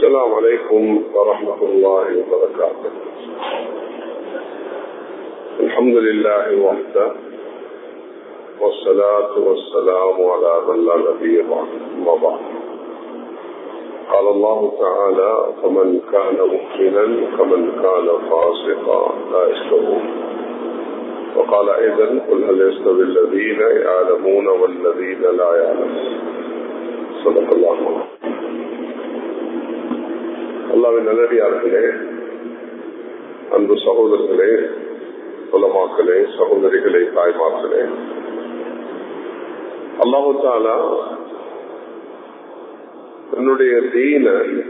السلام عليكم ورحمة الله وبركاته الحمد لله وحده والصلاة والسلام على من لا نبي بعد بعد قال الله تعالى فمن كان مؤمنا كمن كان فاسقا لا يستوون وقال ايضا قل هل يستوي الذين يعلمون والذين لا يعلمون صدق الله அல்லாவின் நல்லடியார்களே அன்பு சகோதரர்களே குலமாக்களே சகோதரிகளே தாய்மார்களே அல்லாஹு தாலா தன்னுடைய தீன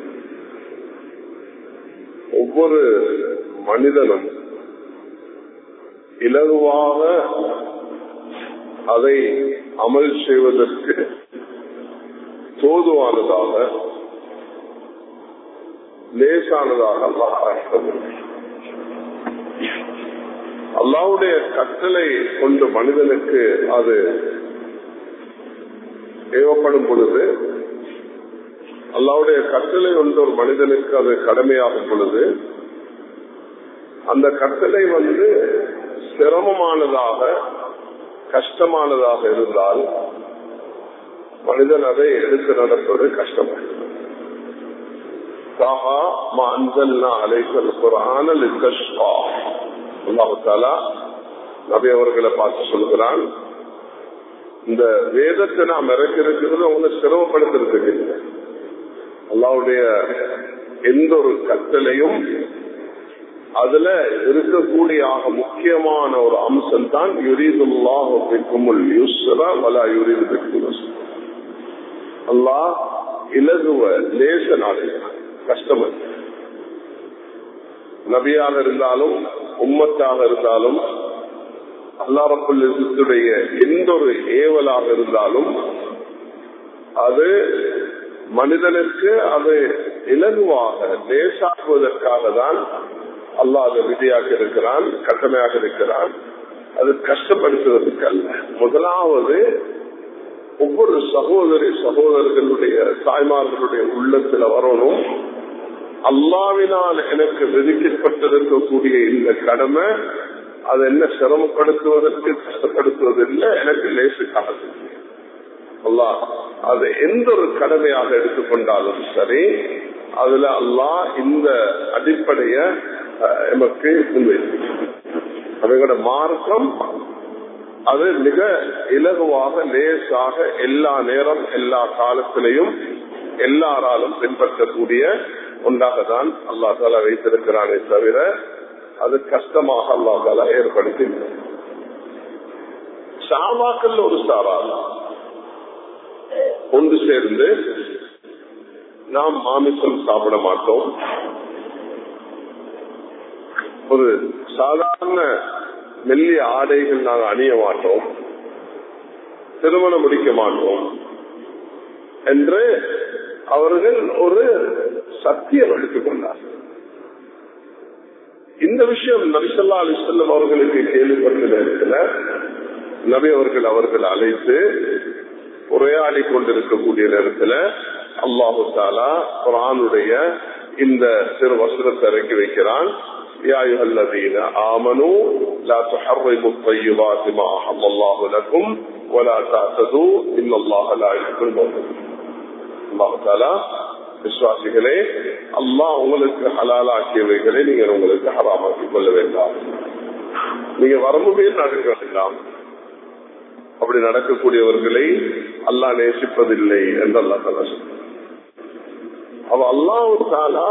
ஒவ்வொரு மனிதனும் இலகுவாக அதை அமல் செய்வதற்கு தோதுவானதாக லேசானதாக அல்லாஹ் அல்லாவுடைய கட்டளை கொண்டு மனிதனுக்கு அது ஏவப்படும் பொழுது அல்லாவுடைய கட்டளை கொண்ட ஒரு மனிதனுக்கு அது கடமையாகும் பொழுது அந்த கட்டளை வந்து சிரமமானதாக கஷ்டமானதாக இருந்தால் மனிதன் அதை எடுத்து நடப்பது கஷ்டமாகும் நபி அவர்களை பார்த்து சொல்கிறான் இந்த வேதத்தை நாம் இறக்கிறது அவங்களை சிரமப்படுத்துறதுக்கு இல்லை அல்லாவுடைய எந்த ஒரு கட்டளையும் அதுல இருக்கக்கூடிய ஆக முக்கியமான ஒரு அம்சம் தான் யுரீதுல்லாஹுல் யூஸ்ரா வலா யுரீது அல்லாஹ் இலகுவ லேச நாடுகிறான் கஷ்டம் நபியாக இருந்தாலும் உம்மத்தாக இருந்தாலும் அல்லாரப்புடைய எந்த ஒரு ஏவலாக இருந்தாலும் அது மனிதனுக்கு அது இலகுவாக லேசாக்குவதற்காக தான் அல்லாஹ் அதை விதியாக இருக்கிறான் கட்டமையாக இருக்கிறான் அது கஷ்டப்படுத்துவதற்கு அல்ல முதலாவது ஒவ்வொரு சகோதரி சகோதரர்களுடைய தாய்மார்களுடைய உள்ளத்துல வரணும் அல்லாவினால் எனக்கு விதிக்கப்பட்டிருக்கக்கூடிய இந்த கடமை அது என்ன சிரமப்படுத்துவதற்கு கஷ்டப்படுத்துவதில்லை எனக்கு லேசுக்காக அல்லா அது எந்த ஒரு கடமையாக எடுத்துக்கொண்டாலும் சரி அதுல அல்லாஹ் இந்த அடிப்படைய எமக்கு அவைகளோட மார்க்கம் அது மிக இலகுவாக லேசாக எல்லா நேரம் எல்லா காலத்திலையும் எல்லாராலும் பின்பற்றக்கூடிய ஒன்றாக தான் அல்லா தாலா வைத்திருக்கிறானே தவிர அது கஷ்டமாக அல்லா தாலா ஏற்படுத்தி சாவாக்கள் ஒரு சாரால் ஒன்று சேர்ந்து நாம் மாமிசம் சாப்பிட மாட்டோம் ஒரு சாதாரண மெல்லிய ஆடைகள் நாங்கள் அணிய மாட்டோம் திருமணம் முடிக்க மாட்டோம் என்று அவர்கள் ஒரு சத்தியம் எடுத்துக் கொண்டார்கள் இந்த விஷயம் நபிசல்லா அலிசல்லம் அவர்களுக்கு கேள்விப்பட்ட நேரத்தில் நபி அவர்கள் அவர்கள் அழைத்து உரையாடி கொண்டிருக்கக்கூடிய நேரத்தில் அல்லாஹு தாலா குரானுடைய இந்த சிறு வசனத்தை இறக்கி வைக்கிறான் يا أيها الذين آمنوا لا تحرموا الطيبات ما أحل الله لكم ولا تعتدوا إن الله لا يحب المعتدين الله تعالى விசுவாசிகளே அல்லாஹ் உங்களுக்கு ஹலாலாக்கியவைகளை நீங்கள் உங்களுக்கு ஹராமாக்கிக் கொள்ள வேண்டாம் நீங்க வரம்புமே நடக்க வேண்டாம் அப்படி நடக்கக்கூடியவர்களை அல்லாஹ் நேசிப்பதில்லை என்று அல்லா தலா அவ அல்லாஹு தாலா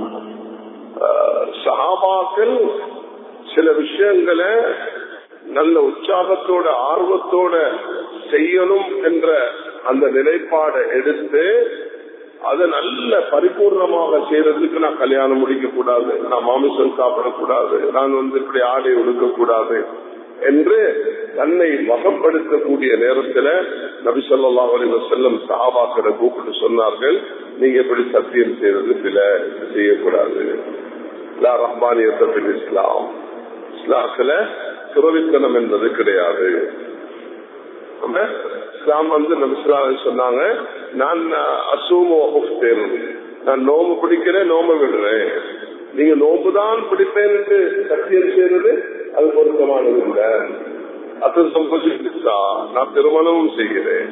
சஹாபாக்கள் சில விஷயங்களை நல்ல உற்சாகத்தோட ஆர்வத்தோட செய்யணும் என்ற அந்த நிலைப்பாடை எடுத்து அதை நல்ல பரிபூர்ணமாக செய்யறதுக்கு நான் கல்யாணம் முடிக்க கூடாது நான் மாமிசம் சாப்பிடக்கூடாது நான் வந்து இப்படி ஆடை ஒடுக்க கூடாது என்று தன்னை வகப்படுத்தக்கூடிய நேரத்துல நபி சொல்லா அலிவ செல்லம் சஹாபாக்களை கூப்பிட்டு சொன்னார்கள் நீங்க எப்படி சத்தியம் செய்யறது சில செய்யக்கூடாது ரஹ்மானியத்தின் இஸ்லாம் இஸ்லாத்துல துறவித்தனம் என்பது கிடையாது இஸ்லாம் வந்து நபிஸ்லாம் சொன்னாங்க நான் அசூமோ நான் நோம்பு பிடிக்கிறேன் நோம்பு விடுறேன் நீங்க நோம்பு தான் பிடிப்பேன் என்று சத்தியம் செய்யறது அது பொருத்தமானது இல்லை அது சம்பசித்தா நான் திருமணமும் செய்கிறேன்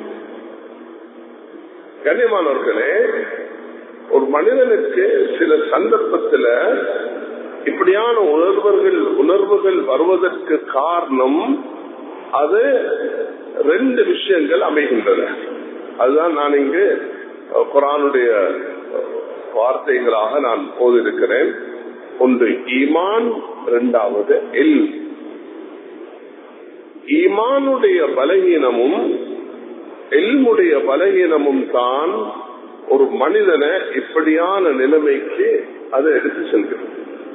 கண்ணியமானவர்களே ஒரு மனிதனுக்கு சில சந்தர்ப்பத்துல இப்படியான உணர்வுகள் உணர்வுகள் வருவதற்கு காரணம் அது ரெண்டு விஷயங்கள் அமைகின்றன அதுதான் நான் இங்கு குரானுடைய வார்த்தைகளாக நான் போதிருக்கிறேன் ஒன்று ஈமான் இரண்டாவது எல் ஈமானுடைய பலகீனமும் எல்முடைய பலகீனமும் தான் ஒரு மனிதனை இப்படியான நிலைமைக்கு அதை எடுத்து செல்கிறது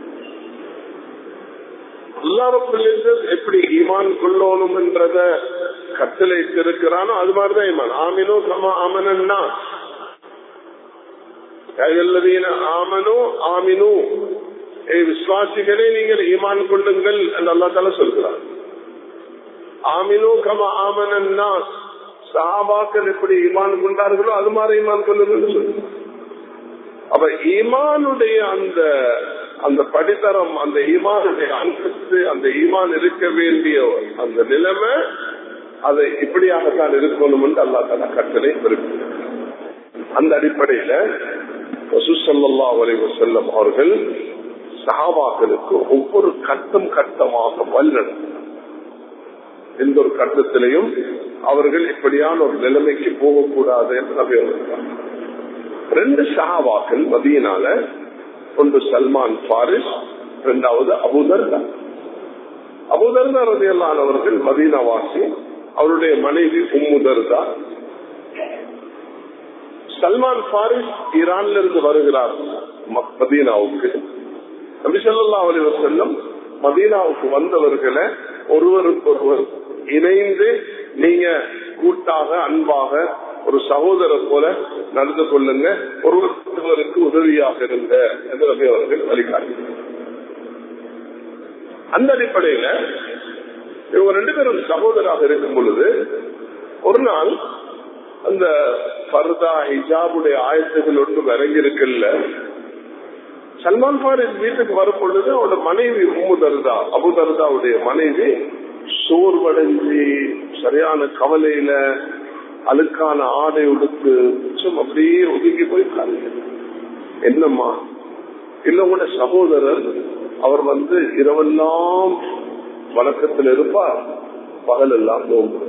எப்படி ஈமான் கொள்ளணும் என்றத கட்டளை இருக்கிறானோ அது மாதிரிதான் ஈமான் ஆமினோ சம ஆமனன்னா ஆமனோ ஆமினு ஏ விசுவாசிகளே நீங்கள் ஈமான் கொள்ளுங்கள் என்று அல்லா தலா சொல்கிறார் ஆமினோ கம ஆமனன்னா சாபாக்கள் எப்படி ஈமான் கொண்டார்களோ அது மாதிரி ஈமான் கொள்ளுங்கள் சொல்லுங்க அப்ப ஈமானுடைய அந்த அந்த படித்தரம் அந்த ஈமானுடைய அந்தஸ்து அந்த ஈமான் இருக்க வேண்டிய அந்த நிலைமை அதை இப்படியாகத்தான் இருக்கணும் என்று அல்லா தலா கட்டளை இருக்கிறார் அந்த அடிப்படையில வசூசல்லா வரைவு செல்லும் அவர்கள் சஹாபாக்களுக்கு ஒவ்வொரு கட்டம் கட்டமாக வல்லடம் எந்த ஒரு கட்டத்திலையும் அவர்கள் இப்படியான ஒரு நிலைமைக்கு போகக்கூடாது என்று நம்பி ரெண்டு சஹாபாக்கள் மதியனால ஒன்று சல்மான் பாரிஸ் இரண்டாவது அபுதர்தா அபுதர்தா ரதியல்லானவர்கள் மதீனாவாசி அவருடைய மனைவி உம்முதர்தா சல்மான் பாரிஸ் ஈரான்ல இருந்து வருகிறார் மதீனாவுக்கு நபிசல்லா அலி வசல்லம் மதீனாவுக்கு வந்தவர்களை ஒருவருக்கு ஒருவர் இணைந்து நீங்க கூட்டாக அன்பாக ஒரு சகோதரர் போல நடந்து கொள்ளுங்க ஒருவருக்கு உதவியாக இருந்த என்று நபி அவர்கள் வழிகாட்டினார் அந்த அடிப்படையில இவங்க ரெண்டு பேரும் சகோதராக இருக்கும் பொழுது ஒரு நாள் அந்த பர்தா ஹிஜாபுடைய ஆயத்துகள் ஒன்று இறங்கி இருக்குல்ல சல்மான் பாரிஸ் வீட்டுக்கு வரும் பொழுது அவரோட மனைவி உம்மு தர்தா அபு தர்தாவுடைய மனைவி சோர்வடைஞ்சு சரியான கவலையில அழுக்கான ஆடை உடுத்து உச்சம் அப்படியே ஒதுங்கி போய் என்னம்மா இல்ல உங்களோட சகோதரர் அவர் வந்து இரவெல்லாம் வணக்கத்தில் இருப்பார் பகல் எல்லாம் நோம்பு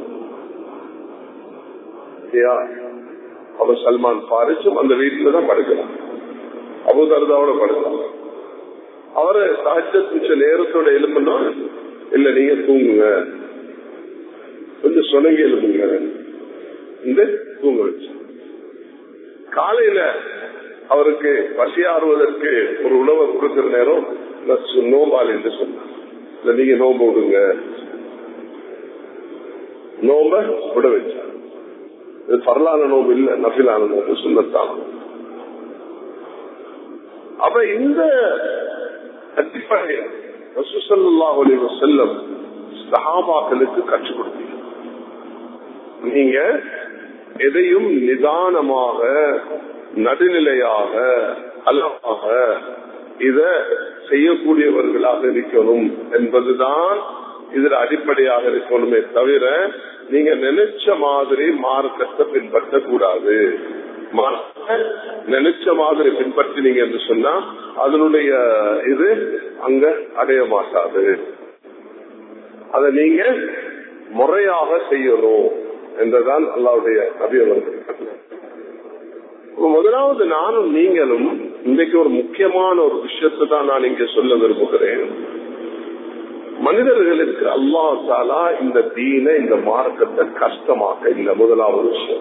அவர் சல்மான் பாரிசும் அந்த வீட்டுல தான் படுக்கலாம் அபுதர்தாவோட படுக்கலாம் அவரு சாட்ச நேரத்தோட எழுப்புனா இல்ல நீங்க தூங்குங்க கொஞ்சம் சொனங்கி எழுப்புங்க இந்த தூங்க வச்சு காலையில அவருக்கு பசியாறுவதற்கு ஒரு உணவை கொடுக்கிற நேரம் நோம்பால் என்று சொன்னார் இல்ல நீங்க நோம்பு விடுங்க நோம்ப விட வச்சார் இது பரலான நோம்பு இல்ல நபிலான நோம்பு சுண்ணத்தான் அப்ப இந்த அடிப்படையில் செல்லம் சஹாபாக்களுக்கு கற்றுக் கொடுத்தீங்க நீங்க எதையும் நிதானமாக நடுநிலையாக அல்லவாக இத செய்யக்கூடியவர்களாக இருக்கணும் என்பதுதான் இதுல அடிப்படையாக இருக்கணுமே தவிர நீங்க நினைச்ச மாதிரி மார்க்கத்தை பின்பற்றக்கூடாது நினைச்ச மாதிரி பின்பற்றினீங்க என்று சொன்னா அதனுடைய இது அங்க அடைய மாட்டாது அத நீங்க முறையாக செய்யணும் என்றுதான் அல்லாவுடைய நபியவர்கள் முதலாவது நானும் நீங்களும் இன்றைக்கு ஒரு முக்கியமான ஒரு விஷயத்தை தான் நான் இங்க சொல்ல விரும்புகிறேன் மனிதர்களுக்கு அல்லா தாலா இந்த தீன இந்த மார்க்கத்தை கஷ்டமாக்க இல்லை முதலாவது விஷயம்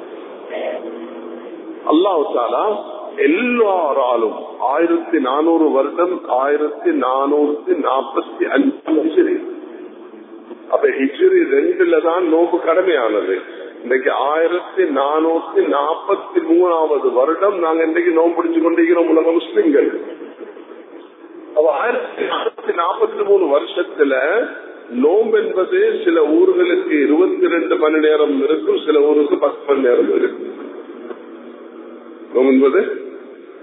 அல்லாஹு தாலா எல்லாராலும் ஆயிரத்தி நானூறு வருடம் ஆயிரத்தி நானூத்தி நாற்பத்தி அஞ்சு அப்ப ஹிஜ்ரி ரெண்டுல தான் நோம்பு கடமையானது இன்னைக்கு ஆயிரத்தி நானூத்தி நாற்பத்தி மூணாவது வருடம் நாங்க இன்னைக்கு நோம்பு பிடிச்சு கொண்டிருக்கிறோம் உலக முஸ்லிம்கள் அப்ப ஆயிரத்தி நானூத்தி நாற்பத்தி மூணு வருஷத்துல நோம்பு என்பது சில ஊர்களுக்கு இருபத்தி ரெண்டு மணி நேரம் இருக்கும் சில ஊருக்கு பத்து மணி நேரம் இருக்கும் நோம்பு என்பது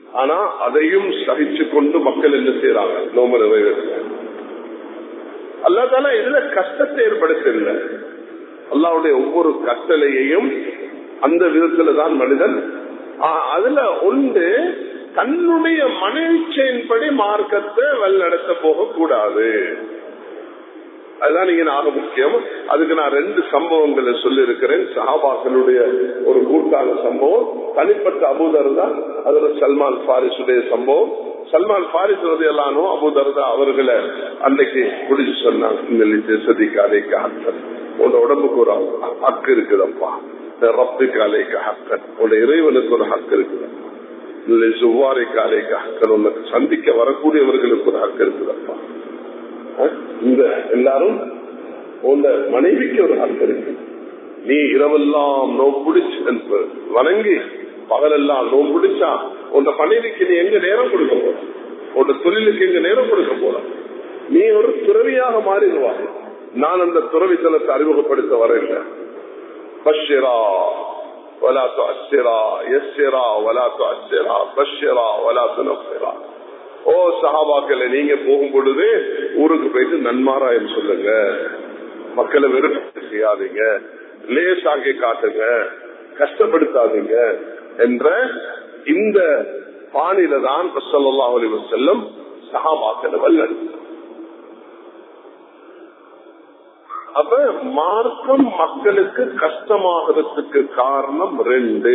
ஆனா அதையும் சகிச்சு கொண்டு மக்கள் என்ன செய்யறாங்க நோம்பு நிறைவேற்ற அல்லாதால இதுல கஷ்டத்தை ஏற்படுத்தல அல்லாவுடைய ஒவ்வொரு கட்டளையையும் அந்த விதத்துல தான் மனிதன் அதுல ஒன்று தன்னுடைய மனேச்சையின்படி மார்க்கத்தை வழிநடத்த போகக்கூடாது அதுதான் நீங்க ஆக முக்கியம் அதுக்கு நான் ரெண்டு சம்பவங்களை சொல்லி இருக்கிறேன் சஹாபாக்களுடைய ஒரு கூட்டான சம்பவம் தனிப்பட்ட அபூதர்தா அதுல சல்மான் பாரிசுடைய சம்பவம் சல்மான் பாரிஸ் எல்லானோ அபூதர்தா அவர்களை அன்னைக்கு குடிச்சு சொன்னாங்க இந்த சதிக்கு அலைக்கு ஹக்கன் உன்னோட உடம்புக்கு ஒரு ஹக்கு இருக்குதப்பா ரப்புக்கு அலைக்கு ஹக்கன் உன்னோட இறைவனுக்கு ஒரு ஹக்கு இருக்குதப்பா இல்லை சுவாரைக்கு அலைக்கு ஹக்கன் உனக்கு சந்திக்க வரக்கூடியவர்களுக்கு ஒரு ஹக்கு இருக்குதப்பா இந்த எல்லாரும் உன்ன மனைவிக்கு ஒரு ஹக்கு இருக்கு நீ இரவெல்லாம் நோ பிடிச்சு வணங்கி பகலெல்லாம் நோ பிடிச்சா உன் மனைவிக்கு நீ எங்க நேரம் கொடுக்க போற உன் தொழிலுக்கு எங்க நேரம் கொடுக்க போற நீ ஒரு துறவியாக மாறிடுவா நான் அந்த துறவித்தனத்தை அறிமுகப்படுத்த வரல பஷிரா ولا تؤثرا يسرا ولا تؤثرا بشرا ولا تنفرا ஓ சஹாபாக்கள் நீங்க போகும் பொழுது ஊருக்கு போயிட்டு நன்மாராயம் சொல்லுங்க மக்களை வெறுப்பு செய்யாதீங்க லேசாக்கி காட்டுங்க கஷ்டப்படுத்தாதீங்க என்ற இந்த பாணியில தான் சொல்லா அலி செல்லும் சஹாபாக்களை வல்லெடுத்தார் அப்ப மார்க்கம் மக்களுக்கு கஷ்டமாகிறதுக்கு காரணம் ரெண்டு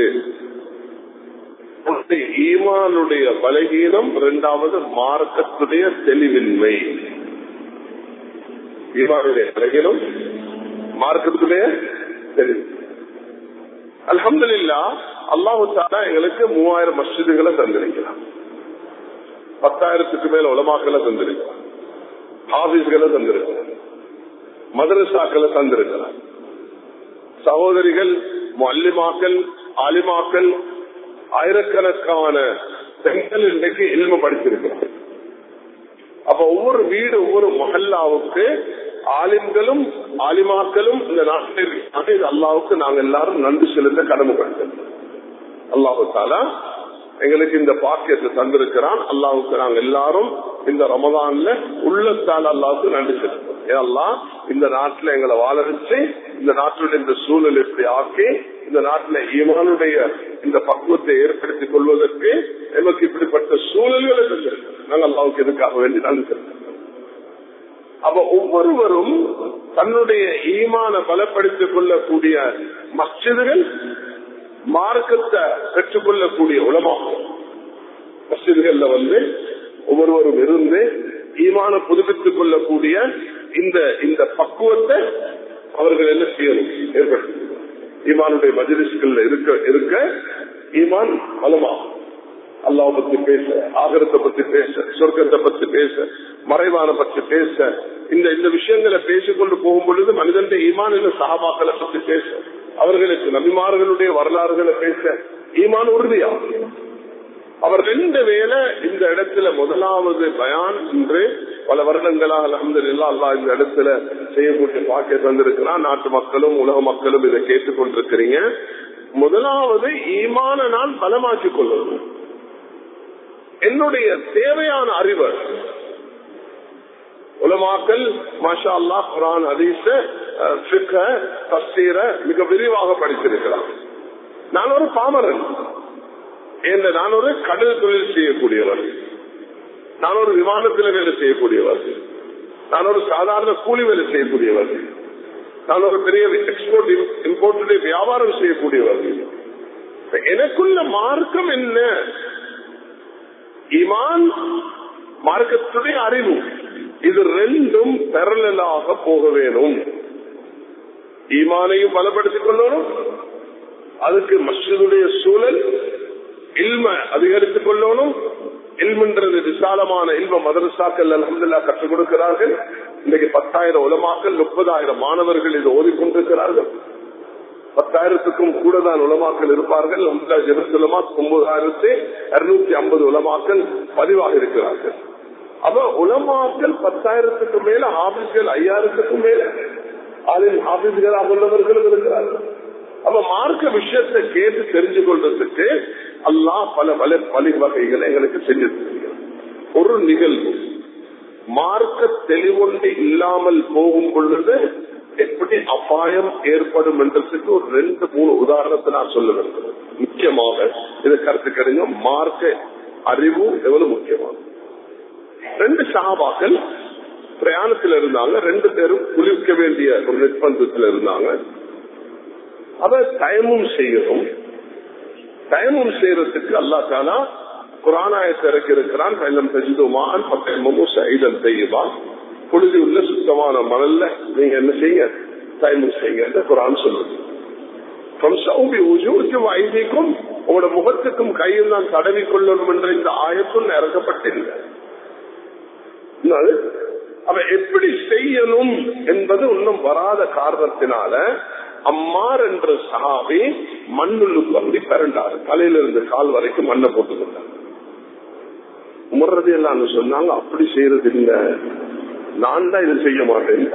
ஈமானுடைய பலகீனம் இரண்டாவது மார்க்கத்துடைய தெளிவின்மை ஈமானுடைய பலகீனம் மார்க்கத்துடைய தெளிவு அலமதுல்லா அல்லாஹு தாலா எங்களுக்கு மூவாயிரம் மஸ்ஜிதுகளை தந்திருக்கிறான் பத்தாயிரத்துக்கு மேல உலமாக்களை தந்திருக்கிறான் ஆபீஸ்களை தந்திருக்கிறான் மதரசாக்களை தந்திருக்கிறார் சகோதரிகள் மல்லிமாக்கள் ஆலிமாக்கள் ஆயிரக்கணக்கான பெண்கள் இன்றைக்கு இல்ம படிச்சிருக்கிறார் அப்ப ஒவ்வொரு வீடு ஒவ்வொரு மஹல்லாவுக்கு ஆலிம்களும் ஆலிமாக்களும் இந்த நாட்டில் அல்லாவுக்கு நாங்க எல்லாரும் நன்றி செலுத்த கடமைப்படுத்தோம் அல்லாஹு தாலா எங்களுக்கு இந்த பாக்கியத்தை தந்திருக்கிறான் அல்லாவுக்கு நாங்க எல்லாரும் இந்த ரமதான்ல உள்ளத்தால் அல்லாவுக்கு நன்றி செலுத்தோம் ஏல்லாம் இந்த நாட்டுல எங்களை வாழ வச்சு இந்த நாட்டுடைய இந்த சூழல் எப்படி ஆக்கி இந்த நாட்டுல ஈமானுடைய இந்த பக்குவத்தை ஏற்படுத்திக் கொள்வதற்கு எங்களுக்கு இப்படிப்பட்ட சூழல்களை தந்திருக்கிறோம் நாங்கள் அல்லாவுக்கு எதுக்காக வேண்டி நன்றி செலுத்தோம் அப்ப ஒவ்வொருவரும் தன்னுடைய ஈமான பலப்படுத்திக் கொள்ளக்கூடிய மஸ்ஜிதுகள் மார்க்கத்தை பெற்றுக்கொள்ளக்கூடிய உலமா மஸ்ஜிதுகள்ல வந்து ஒவ்வொருவரும் இருந்து ஈமான புதுப்பித்துக் கொள்ளக்கூடிய இந்த இந்த பக்குவத்தை அவர்கள் என்ன செய்யணும் ஏற்படுத்தி ஈமானுடைய மஜிலிஸ்கள் இருக்க இருக்க ஈமான் பலமாகும் அல்லாவை பத்தி பேச ஆகரத்தை பத்தி பேச சொர்க்கத்தை பத்தி பேச மறைவான பத்தி பேச இந்த இந்த விஷயங்களை பேசிக்கொண்டு போகும் பொழுது மனிதன் ஈமான் என்ன சகாபாக்களை பத்தி பேச அவர்களுக்கு நபிமார்களுடைய வரலாறுகளை பேச ஈமான் உறுதியாகும் அவர் ரெண்டு வேலை இந்த இடத்துல முதலாவது பயான் என்று பல வருடங்களாக அலமதுல்லா அல்லா இந்த இடத்துல செய்யக்கூடிய பாக்கிய தந்திருக்கிறான் நாட்டு மக்களும் உலக மக்களும் இதை கேட்டுக்கொண்டிருக்கிறீங்க முதலாவது ஈமான நான் பலமாக்கிக் கொள்ளணும் என்னுடைய தேவையான அறிவு உலமாக்கல் மாஷா அல்லா குரான் அதீச தஸ்தீர மிக விரிவாக படித்திருக்கிறான் நான் ஒரு பாமரன் என்ற நான் ஒரு கடல் தொழில் செய்யக்கூடியவர் நான் ஒரு விமானத்தில் வேலை செய்யக்கூடியவர் நான் ஒரு சாதாரண கூலி வேலை செய்யக்கூடியவர் நான் ஒரு பெரிய எக்ஸ்போர்ட் இம்போர்ட்டுடைய வியாபாரம் செய்யக்கூடியவர் எனக்குள்ள மார்க்கம் என்ன இமான் மார்க்கத்துடைய அறிவு இது ரெண்டும் பெரலாக போக வேணும் ஈமானையும் பலப்படுத்திக் கொள்ளணும் அதுக்கு மஸ்ஜிதுடைய சூழல் இல்ம அதிகரித்துக் கொள்ளணும் இல்மன்றது விசாலமான இல்ம மதரசாக்கள் அலமதுல்லா கற்றுக் கொடுக்கிறார்கள் இன்னைக்கு பத்தாயிரம் உலமாக்கள் முப்பதாயிரம் மாணவர்கள் இது ஓதிக்கொண்டிருக்கிறார்கள் பத்தாயிரத்துக்கும் கூட தான் உலமாக்கள் இருப்பார்கள் ஜெருசலமா ஒன்பதாயிரத்தி இருநூத்தி ஐம்பது உலமாக்கள் பதிவாக இருக்கிறார்கள் அப்ப உலமாக்கள் பத்தாயிரத்துக்கு மேல ஆபீஸ்கள் ஐயாயிரத்துக்கும் மேல அதில் ஆபீஸ்களாக உள்ளவர்களும் இருக்கிறார்கள் அப்ப மார்க்க விஷயத்தை கேட்டு தெரிஞ்சு கொள்றதுக்கு அல்லாஹ் பல வலை வழிவகைகளை எங்களுக்கு செஞ்சு ஒரு நிகழ்வு மார்க்க தெளிவொன்று இல்லாமல் போகும் பொழுது எப்படி அபாயம் ஏற்படும் என்றதுக்கு ஒரு ரெண்டு மூணு உதாரணத்தை நான் சொல்ல வேண்டும் முக்கியமாக இதை கருத்து கிடைங்க மார்க்க அறிவு எவ்வளவு முக்கியமானது ரெண்டு சகாபாக்கள் பிரயாணத்தில் இருந்தாங்க ரெண்டு பேரும் குளிக்க வேண்டிய ஒரு நிர்பந்தத்தில் இருந்தாங்க அத தயமும் செய்யணும் தயமும் செய்யறதுக்கு அல்லா தாலா குரானாயத்தை இறக்கி இருக்கிறான் கைலம் செஞ்சுமான் பத்தயமும் சைதம் செய்யுமா புழுதி உள்ள சுத்தமான மணல்ல நீங்க என்ன செய்யுங்க தயமும் செய்யுங்க குரான் சொல்லுது வைதிக்கும் உங்களோட முகத்துக்கும் கையில் நான் தடவி கொள்ளணும் என்ற இந்த ஆயத்தும் இறக்கப்பட்டில்லை அவ எப்படி செய்யணும் என்பது இன்னும் வராத காரணத்தினால அம்மார் என்ற சகாவி மண்ணுள்ளுக்கு அப்படி பிறண்டாரு தலையிலிருந்து கால் வரைக்கும் மண்ணை போட்டுக்கொண்டார் உமர்றது எல்லாம் சொன்னாங்க அப்படி செய்யறது இல்ல நான் தான் இது செய்ய மாட்டேன்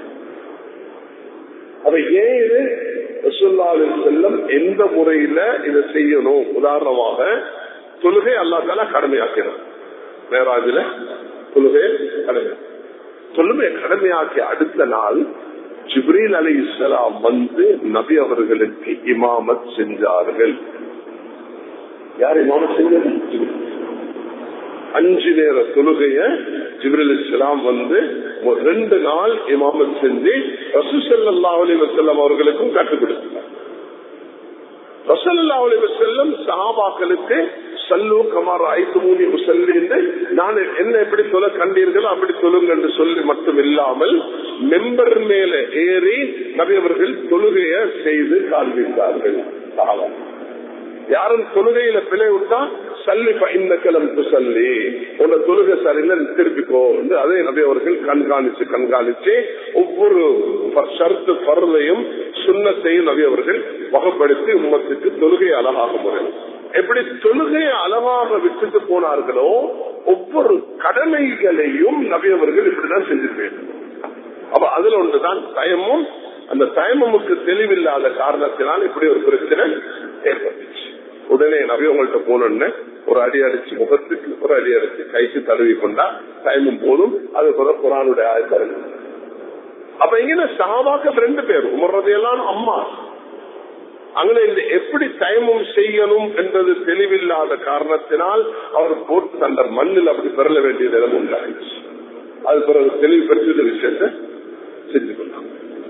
அவ ஏன் இது செல்லம் எந்த முறையில இதை செய்யணும் உதாரணமாக தொழுகை அல்லாத்தால கடமையாக்கிறார் மேராஜில தொழுகை கடமை தொழுகை கடமையாக்கி அடுத்த நாள் ஜிப்ரீல் அலி இஸ்லாம் வந்து நபி அவர்களுக்கு இமாமத் செஞ்சார்கள் யார் இமாமத் செஞ்சது அஞ்சு நேர தொழுகைய ஜிப்ரல் இஸ்லாம் வந்து ரெண்டு நாள் இமாமத் செஞ்சு ரசூசல்லா அலி வசல்லம் அவர்களுக்கும் கற்றுக் கொடுத்தார் ரசல்லா அலி வசல்லம் சஹாபாக்களுக்கு சல்லு கமார் ஐந்து மூணி முசல்லி என்று நான் என்ன எப்படி சொல்ல கண்டீர்களோ அப்படி சொல்லுங்க என்று சொல்லி மட்டும் இல்லாமல் மெம்பர் மேல ஏறி நபியவர்கள் தொழுகைய செய்து காண்பித்தார்கள் யாரும் தொழுகையில பிழை விட்டா சல்லி இந்த கிளம்பு சல்லி உன்னை தொழுகை சரியில்லை திருப்பிக்கோ என்று அதே நபி அவர்கள் கண்காணிச்சு கண்காணிச்சு ஒவ்வொரு ஷர்த்து பருளையும் சுண்ணத்தையும் நபி அவர்கள் வகைப்படுத்தி உம்மத்துக்கு தொழுகை அழகாக முறை எப்படி தொழுகையை அளவாக விட்டுட்டு போனார்களோ ஒவ்வொரு கடமைகளையும் நபியவர்கள் இப்படிதான் செஞ்சிருப்பேன் அப்ப அதுல ஒன்றுதான் தயமும் அந்த தயமமுக்கு தெளிவில்லாத காரணத்தினால் இப்படி ஒரு பிரச்சனை ஏற்பட்டுச்சு உடனே நபி உங்கள்கிட்ட போனோன்னு ஒரு அடி அடிச்சு முகத்துக்கு ஒரு அடி அடிச்சு கைக்கு தழுவி கொண்டா தயமும் போதும் அது போல குரானுடைய ஆயத்தரங்க அப்ப இங்க சாபாக்க ரெண்டு பேர் உமர்றதையெல்லாம் அம்மா அங்கே இந்த எப்படி தயமும் செய்யணும் என்பது தெளிவில்லாத காரணத்தினால் அவர் போட்டு அந்த மண்ணில் அப்படி பெறல வேண்டிய நிலம் உண்டாயிடுச்சு அது பிறகு தெளிவு பெற்றது விஷயத்தை செஞ்சு கொண்டாங்க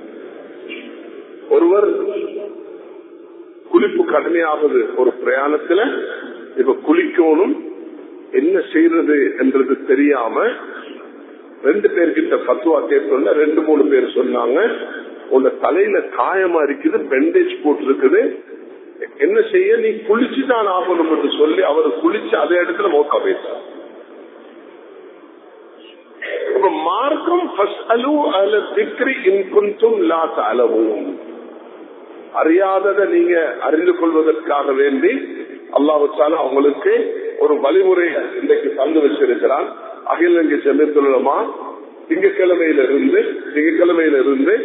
ஒருவர் குளிப்பு கடுமையாவது ஒரு பிரயாணத்துல இப்ப குளிக்கணும் என்ன செய்யறது என்றது தெரியாம ரெண்டு பேர்கிட்ட பத்துவா கேட்கல ரெண்டு மூணு பேர் சொன்னாங்க உங்க தலையில காயமா இருக்குது பெண்டேஜ் போட்டு இருக்குது என்ன செய்ய நீ குளிச்சுதான் ஆகணும் என்று சொல்லி அவர் குளிச்சு அதே இடத்துல மோக்கா போயிட்டார் இப்ப மார்க்கம் அளவும் அறியாததை நீங்க அறிந்து கொள்வதற்காக வேண்டி அல்லாவுச்சால அவங்களுக்கு ஒரு வழிமுறை இன்றைக்கு தந்து வச்சிருக்கிறான் அகில இலங்கை செமித்துள்ளமா திங்கக்கிழமையில இருந்து திங்கக்கிழமையில இருந்து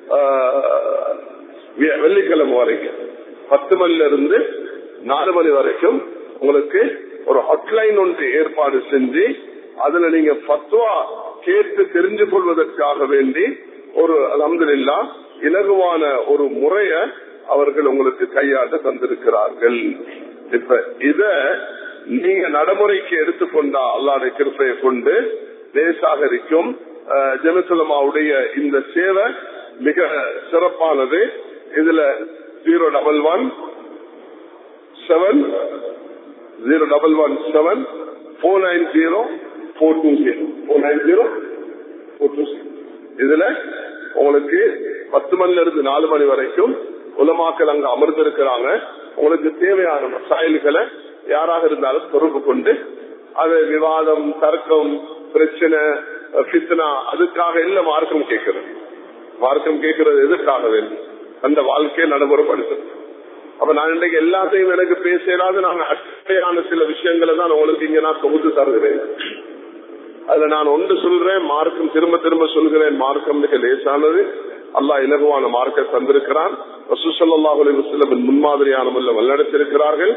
வெள்ளிக்கிழமை வரைக்கும் பத்து மணில இருந்து நாலு மணி வரைக்கும் உங்களுக்கு ஒரு ஹாட்லைன் ஒன்று ஏற்பாடு செஞ்சு அதுல நீங்க பத்துவா கேட்டு தெரிஞ்சு கொள்வதற்காக வேண்டி ஒரு அலமதுல்லா இலகுவான ஒரு முறைய அவர்கள் உங்களுக்கு கையாட்ட தந்திருக்கிறார்கள் இப்ப இத நீங்க நடைமுறைக்கு எடுத்துக்கொண்டா அல்லாடைய கிருப்பையை கொண்டு லேசாக இருக்கும் ஜெனசுலமாவுடைய இந்த சேவை மிக சிறப்பானது இதுல zero double one seven zero double one seven four nine zero four two zero four nine zero four two இதுல உங்களுக்கு பத்து மணில இருந்து நாலு மணி வரைக்கும் உலமாக்கள் அங்க அமர்ந்திருக்கிறாங்க உங்களுக்கு தேவையான மசாயல்களை யாராக இருந்தாலும் தொடர்பு கொண்டு அது விவாதம் தர்க்கம் பிரச்சனை பித்தனா அதுக்காக இல்ல மார்க்கம் கேட்கிறது மார்க்கம் கேட்கறது எதுக்காக வேண்டும் அந்த வாழ்க்கையை நடைமுறைப்படுத்தும் அப்ப நான் இன்றைக்கு எல்லாத்தையும் எனக்கு பேசலாது நான் அட்டையான சில விஷயங்களை தான் உங்களுக்கு இங்க நான் தொகுத்து தருகிறேன் அதுல நான் ஒன்று சொல்றேன் மார்க்கம் திரும்ப திரும்ப சொல்கிறேன் மார்க்கம் மிக லேசானது அல்லாஹ் இலகுவான மார்க்க தந்திருக்கிறான் ரசூசல்லாஹ் அலிவசல்லம் முன்மாதிரியான முல்ல வல்லடைத்திருக்கிறார்கள்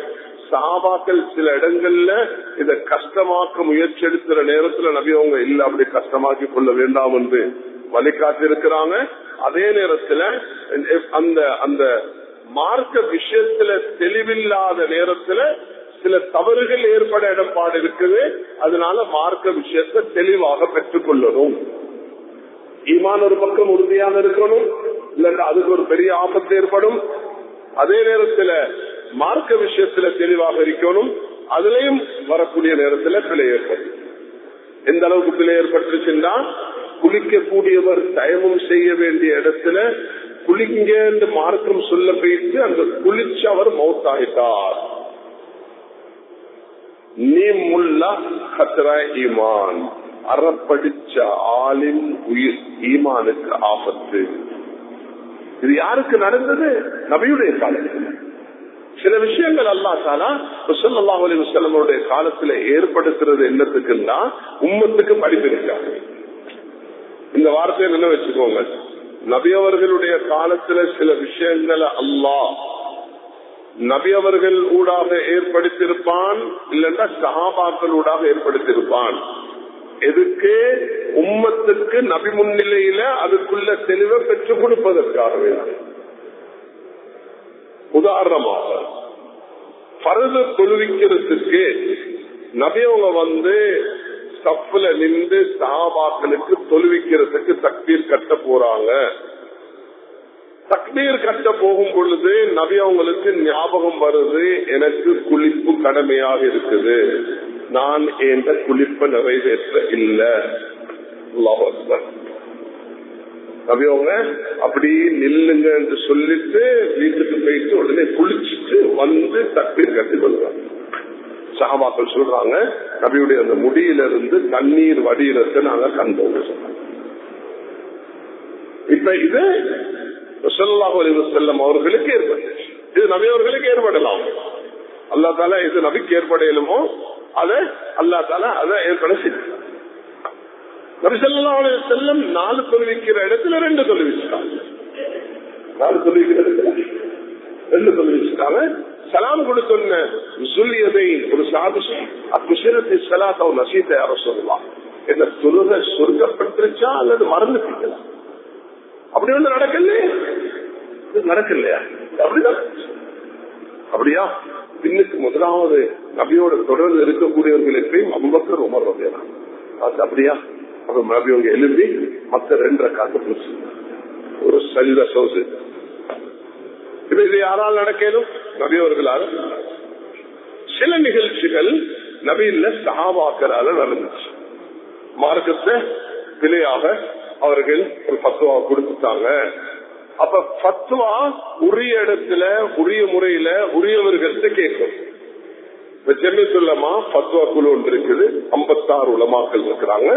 சஹாபாக்கள் சில இடங்கள்ல இத கஷ்டமாக்க முயற்சி எடுக்கிற நேரத்துல நபி அவங்க இல்ல அப்படி கஷ்டமாக்கி கொள்ள வேண்டாம் என்று வழிகாட்டி இருக்கிறாங்க அதே நேரத்துல அந்த அந்த மார்க்க விஷயத்துல தெளிவில்லாத நேரத்துல சில தவறுகள் ஏற்பட இடம்பாடு இருக்குது அதனால மார்க்க விஷயத்தை தெளிவாக பெற்றுக் கொள்ளணும் ஈமான் ஒரு பக்கம் உறுதியாக இருக்கணும் இல்லைன்னா அதுக்கு ஒரு பெரிய ஆபத்து ஏற்படும் அதே நேரத்துல மார்க்க விஷயத்துல தெளிவாக இருக்கணும் அதுலயும் வரக்கூடிய நேரத்துல பிழை ஏற்படும் எந்த அளவுக்கு பிழை ஏற்பட்டுச்சுன்னா குளிக்கக்கூடியவர் தயமும் செய்ய வேண்டிய இடத்துல குளிங்க என்று மார்க்கம் சொல்ல போயிட்டு அந்த குளிச்சு அவர் மௌத்தாகிட்டார் நீ முல்லா கத்ரா ஈமான் அறப்படிச்ச ஆளின் உயிர் ஈமானுக்கு ஆபத்து இது யாருக்கு நடந்தது நபியுடைய காலத்தில் சில விஷயங்கள் அல்லா தாலா சொல்லல்லாஹ் அலி வசல்லமுடைய காலத்துல ஏற்படுத்துறது என்னத்துக்குன்னா உம்மத்துக்கு படிப்பிருக்காங்க இந்த வார்த்தையை என்ன வச்சுக்கோங்க நபி அவர்களுடைய காலத்துல சில விஷயங்களை அல்லாஹ் நபி அவர்கள் ஊடாக ஏற்படுத்தியிருப்பான் இல்லைன்னா சஹாபாக்கள் ஊடாக ஏற்படுத்தியிருப்பான் எதுக்கு உம்மத்துக்கு நபி முன்னிலையில அதுக்குள்ள தெளிவை பெற்றுக் கொடுப்பதற்காகவே உதாரணமாக பருது தொழுவிக்கிறதுக்கு நபியவங்க வந்து சப்புல நின்று சஹாபாக்களுக்கு தொழுவிக்கிறதுக்கு தக்பீர் கட்ட போறாங்க தக்பீர் கட்ட போகும் பொழுது நபி அவங்களுக்கு ஞாபகம் வருது எனக்கு குளிப்பு கடமையாக இருக்குது நான் என்ற குளிப்பை நிறைவேற்ற இல்ல நபி அவங்க அப்படி நில்லுங்க என்று சொல்லிட்டு வீட்டுக்கு போயிட்டு உடனே குளிச்சுட்டு வந்து தக்பீர் கட்டி கொள்வாங்க சகாபாக்கள் சொல்றாங்க நபியுடைய அந்த முடியில இருந்து தண்ணீர் வடிகிறத நாங்க கண்டோம் இப்ப இது செல்லம் அவர்களுக்கு ஏற்பட்டுச்சு இது நபி அவர்களுக்கு ஏற்படலாம் அல்லா தால இது நபிக்கு ஏற்படையிலுமோ அதை அல்லா தால அதை ஏற்பட செய்யும் நபி சொல்லா செல்லம் நாலு தொழுவிக்கிற இடத்துல ரெண்டு தொழுவிச்சுட்டாங்க நாலு தொழுவிக்கிற இடத்துல ரெண்டு தொழுவிச்சுட்டாங்க சலாம் கொடுத்தொன்ன சொல்லியதை ஒரு சாதிச்சு அக்குசிரத்தை சலாத்த ஒரு நசீத்தை யாரோ சொல்லலாம் என்ன தொழுக சொர்க்கப்பட்டுருச்சா அல்லது மறந்துட்டீங்களா அப்படி ஒண்ணு நடக்கல நடக்கலையா அப்படிதான் அப்படியா பின்னுக்கு முதலாவது நபியோட தொடர்ந்து இருக்கக்கூடியவர்களுக்கு அம்பக்கர் உமர் ரபியலாம் அப்படியா அப்ப நபியவங்க எழுதி மத்த ரெண்டரை காத்து புதுசு ஒரு சரித சோசு இப்ப இது யாரால் நடக்கணும் நபியவர்களால் சில நிகழ்ச்சிகள் நபியில சகாபாக்கரால நடந்துச்சு மார்க்கத்தை பிழையாக அவர்கள் ஒரு பத்துவா கொடுத்துட்டாங்க அப்ப பத்துவா உரிய இடத்துல உரிய முறையில உரியவர்கள்ட்ட கேட்கும் இப்ப சென்னைத்துள்ளமா பத்துவா குழு ஒன்று இருக்குது ஐம்பத்தாறு உலமாக்கள் இருக்கிறாங்க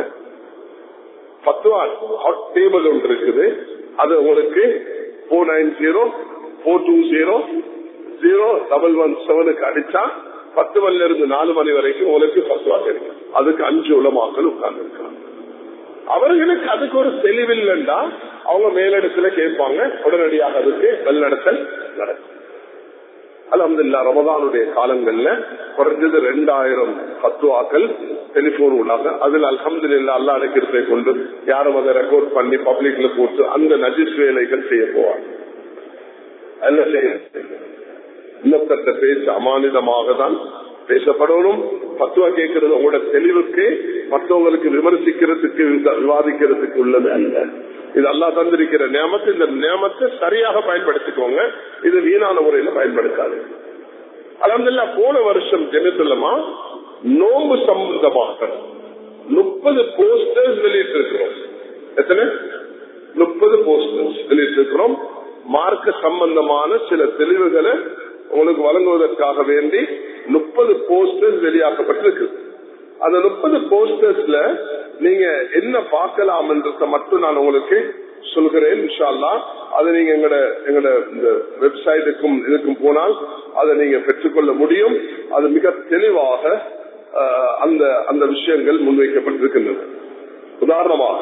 பத்துவா ஹாட் டேபிள் ஒன்று இருக்குது அது உங்களுக்கு four nine zero four two zero zero double one செவனுக்கு அடிச்சா பத்து மணில இருந்து நாலு மணி வரைக்கும் உங்களுக்கு பத்துவா கிடைக்கும் அதுக்கு அஞ்சு உலமாக்கள் உட்கார்ந்து இருக்காங்க அவர்களுக்கு அதுக்கு ஒரு தெளிவில்லைண்டா அவங்க மேலிடத்துல கேட்பாங்க உடனடியாக அதுக்கு வெள்ளடத்தல் நடக்கும் அலமதுல்லா ரமதானுடைய காலங்கள்ல குறைஞ்சது ரெண்டாயிரம் பத்துவாக்கள் டெலிபோன் உள்ளாங்க அதுல அலமது இல்லா அல்லா அடைக்கிறதை கொண்டு யாரும் அதை ரெக்கார்ட் பண்ணி பப்ளிக்ல போட்டு அந்த நஜிஸ் வேலைகள் செய்ய போவாங்க அல்ல செய்ய இன்னொருத்த பேச்சு அமானிதமாக தான் பேசப்படணும் பத்துவா கேட்கறது உங்களோட தெளிவுக்கு மற்றவங்களுக்கு விமர்சிக்கிறதுக்கு விவாதிக்கிறதுக்கு உள்ளது அல்ல இது அல்லா தந்திருக்கிற நியமத்தை இந்த நியமத்தை சரியாக பயன்படுத்திக்கோங்க இது வீணான முறையில பயன்படுத்தாது அலமதுல்லா போன வருஷம் ஜெனத்துலமா நோம்பு சம்பந்தமாக முப்பது போஸ்டர்ஸ் வெளியிட்டிருக்கிறோம் எத்தனை முப்பது போஸ்டர்ஸ் வெளியிட்டிருக்கிறோம் மார்க்க சம்பந்தமான சில தெளிவுகளை உங்களுக்கு வழங்குவதற்காக வேண்டி முப்பது போஸ்டர்ஸ் வெளியாக்கப்பட்டிருக்கு அந்த முப்பது போஸ்டர்ஸ்ல நீங்க என்ன பார்க்கலாம் என்றத மட்டும் நான் உங்களுக்கு சொல்கிறேன் இன்ஷால்லா அதை நீங்க எங்கட எங்கட இந்த வெப்சைட்டுக்கும் இதுக்கும் போனால் அதை நீங்க பெற்றுக்கொள்ள முடியும் அது மிக தெளிவாக அந்த அந்த விஷயங்கள் முன்வைக்கப்பட்டிருக்கின்றன உதாரணமாக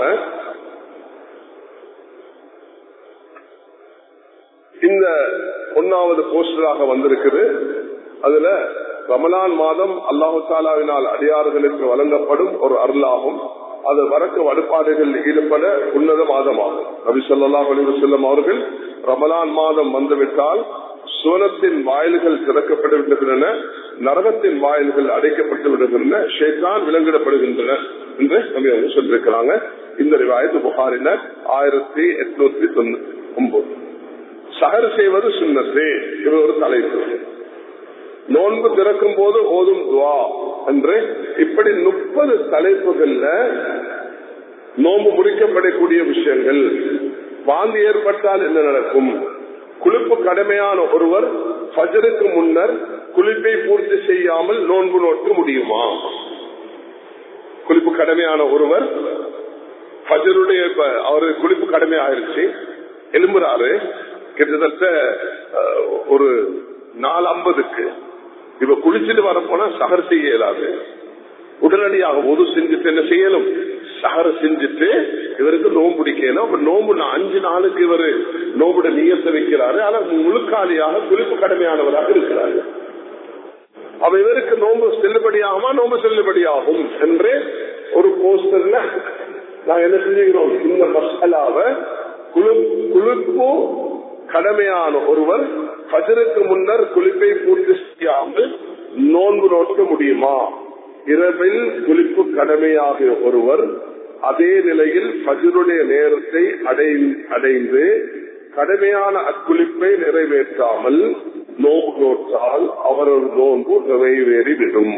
இந்த ஒன்னாவது போஸ்டராக வந்திருக்குது அதுல ரமலான் மாதம் அல்லாஹு தாலாவினால் அடியார்களுக்கு வழங்கப்படும் ஒரு அருளாகும் அது வரக்க வழிபாடுகள் ஈடுபட உன்னத மாதமாகும் நபி சொல்லாஹ் அலிவசல்லம் அவர்கள் ரமலான் மாதம் வந்துவிட்டால் சுவனத்தின் வாயில்கள் திறக்கப்பட்டு விடுகின்றன நரகத்தின் வாயில்கள் அடைக்கப்பட்டு விடுகின்றன ஷேத்தான் விலங்கிடப்படுகின்றன என்று நபி அவங்க சொல்லியிருக்கிறாங்க இந்த ரிவாயத்து புகாரில ஆயிரத்தி எட்நூத்தி தொண்ணூத்தி ஒன்பது சகர் செய்வது சுண்ணத்து இது ஒரு தலைப்பு நோன்பு திறக்கும் போது ஓதும் துவா என்று இப்படி முப்பது தலைப்புகள்ல நோன்பு முடிக்கப்படக்கூடிய விஷயங்கள் வாந்தி ஏற்பட்டால் என்ன நடக்கும் குளிப்பு கடமையான ஒருவர் ஃபஜருக்கு முன்னர் குளிப்பை பூர்த்தி செய்யாமல் நோன்பு நோக்க முடியுமா குளிப்பு கடமையான ஒருவர் ஃபஜருடைய அவரு குளிப்பு கடமை ஆயிருச்சு எலும்புறாரு கிட்டத்தட்ட ஒரு நாலு ஐம்பதுக்கு இப்ப குளிச்சுட்டு வரப்போனா சகர் செய்ய இயலாது உடனடியாக ஒரு செஞ்சுட்டு என்ன செய்யணும் சகர செஞ்சுட்டு இவருக்கு நோம்பு பிடிக்கணும் அப்ப நோம்பு அஞ்சு நாளுக்கு இவரு நோம்புட நீயத்தை வைக்கிறாரு ஆனா முழுக்காலியாக குளிப்பு கடமையானவராக இருக்கிறாரு அவ இவருக்கு நோம்பு செல்லுபடியாகுமா நோம்பு செல்லுபடியாகும் என்று ஒரு போஸ்டர்ல நாங்க என்ன செஞ்சுக்கிறோம் இந்த மசாலாவை குளிப்பு கடமையான ஒருவர் பஜருக்கு முன்னர் குளிப்பை பூர்த்தி செய்யாமல் நோன்பு நோக்க முடியுமா இரவில் குளிப்பு கடமையாகிய ஒருவர் அதே நிலையில் பஜருடைய நேரத்தை அடைந்து கடமையான அக்குளிப்பை நிறைவேற்றாமல் நோன்பு நோற்றால் அவரது நோன்பு நிறைவேறிவிடும்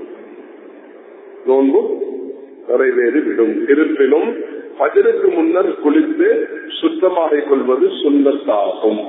நோன்பு நிறைவேறிவிடும் இருப்பினும் பஜருக்கு முன்னர் குளித்து சுத்தமாக கொள்வது சுண்ணத்தாகும்